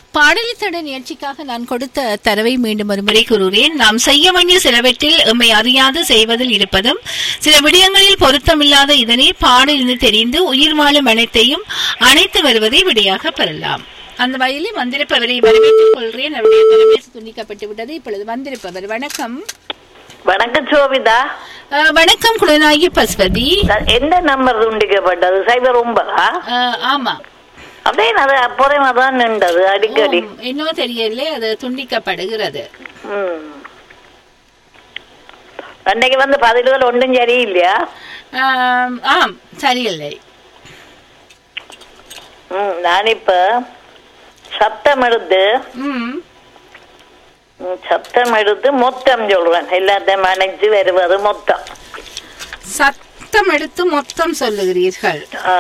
பாடலி தட நிகழ்ச்சிக்காக நான் கொடுத்த தரவை மீண்டும் ஒருமுறை கூறுகிறேன் நாம் செய்ய வேண்டிய சிலவற்றில் எம்மை அறியாது செய்வதில் இருப்பதும் சில விடயங்களில் பொருத்தமில்லாத இதனை பாடலிருந்து தெரிந்து உயிர் வாழும் அனைத்தையும் அணைத்து வருவதை விடையாக பெறலாம் அந்த வயலில் வந்திருப்பவரை வரவேற்றுக் கொள்கிறேன் அவருடைய தொலைபேசி துண்டிக்கப்பட்டு விட்டது இப்பொழுது வந்திருப்பவர் வணக்கம் வணக்கம் சோபிதா அஹ், வணக்கம் குலநாயகி பஸ்வதி எந்த நம்பர் துண்டிக்கப்பட்டது சைபர் ஒன்பதா அஹ், ஆமா அப்படியே அது அப்புறமா தான் நின்றது அடிக்கடி ஓம், இன்னும் தெரியல அது துண்டிக்கப்படுகிறது ம். அன்னைக்கு வந்து பதில்கள் ஒன்றும் சரியில்லையா ஆம், ஆம் சரியில்லை ம் நான் இப்ப சத்தம் எடுத்து ம் ம், சத்தம் எடுத்து மொத்தம் சொல்றேன் எல்லாத்தையும் அணைச்சு வருவது மொத்தம் சத்தம் எடுத்து மொத்தம் சொல்லுகிறீர்கள் ஆ,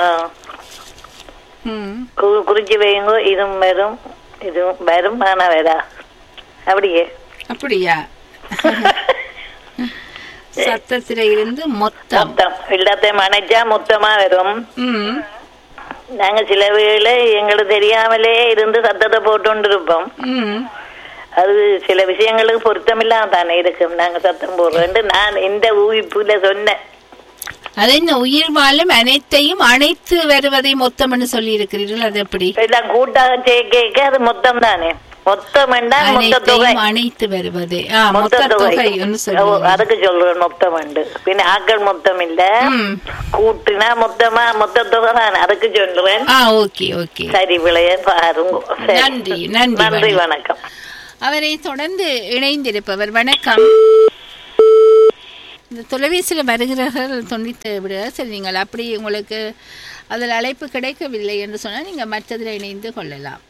ம் கு- குறிச்சு வைங்க இதுவும் வரும் இதுவும் வரும் ஆனா வரா அப்படியே அப்படியா சத்தத்தில இருந்து மொத்தம் மொத்தம் எல்லாத்தையும் அணைச்சா மொத்தமா வரும் ம் நாங்க சில வேளை எங்களுக்கு தெரியாமலே இருந்து சத்தத்தை போட்டு இருப்போம் ம் அது சில விஷயங்களுக்கு பொருத்தமில்லாம தானே இருக்கும் நாங்க சத்தம் போடுறோம் நான் இந்த ஊகிப்புல சொன்னேன் அது இந்த உயிர் வாழும் அனைத்தையும் அனைத்து வருவதை மொத்தம்னு சொல்லி இருக்கிறீர்கள் அது எப்படி எல்லாம் கூட்டாக சேர்க்க அது மொத்தம் தானே மொத்தம் என்றால் மொத்த தொகை அனைத்தையும் அனைத்து வருவது ஆ மொத்த தொகை ஒன்று ஓ, சொல்லுங்க அதுக்கு சொல்றேன் மொத்தம் உண்டு பின்ன ஆக்கள் மொத்தம் இல்ல ம். கூட்டினா மொத்தமா மொத்த தொகை தான் அதுக்கு சொல்றேன் ஆ ஓகே ஓகே சரி விளைய பாருங்க சரி. நன்றி, நன்றி, நன்றி வணக்கம். வணக்கம் அவரை தொடர்ந்து இணைந்திருப்பவர் வணக்கம் இந்த தொலைபேசியில் வருகிறவர்கள் துண்டித்து விட சரி நீங்கள் அப்படி உங்களுக்கு அதில் அழைப்பு கிடைக்கவில்லை என்று சொன்னால் நீங்கள் மற்றதில் இணைந்து கொள்ளலாம்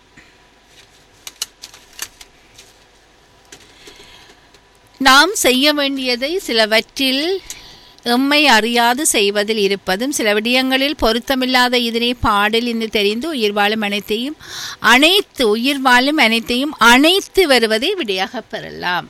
நாம் செய்ய வேண்டியதை சிலவற்றில் எம்மை அறியாது செய்வதில் இருப்பதும் சில விடயங்களில் பொருத்தமில்லாத இதனை பாடல் என்று தெரிந்து உயிர் வாழும் அனைத்தையும் அனைத்து உயிர் வாழும் அனைத்தையும் அணைத்து வருவதை விடையாக பெறலாம்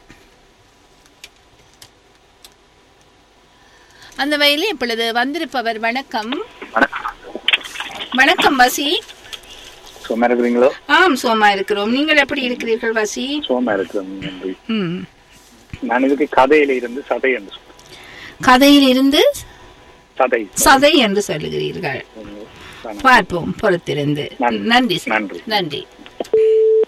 அந்த வகையில் இப்பொழுது வந்திருப்பவர் வணக்கம் வணக்கம் வசி சும்மா இருக்கிறீங்களோ ஆம் சோமா இருக்கிறோம் நீங்கள் எப்படி இருக்கிறீர்கள் வசி சும்மா இருக்கிறேன் நன்றி ம் நான் இதுக்கு கதையில இருந்து சதை என்று சொல்றேன் கதையில் இருந்து சதை சதை என்று சொல்லுகிறீர்கள் நான் பார்ப்போம் பொறுத்திருந்து நன்றி. நன்றி சார். நன்றி. நன்றி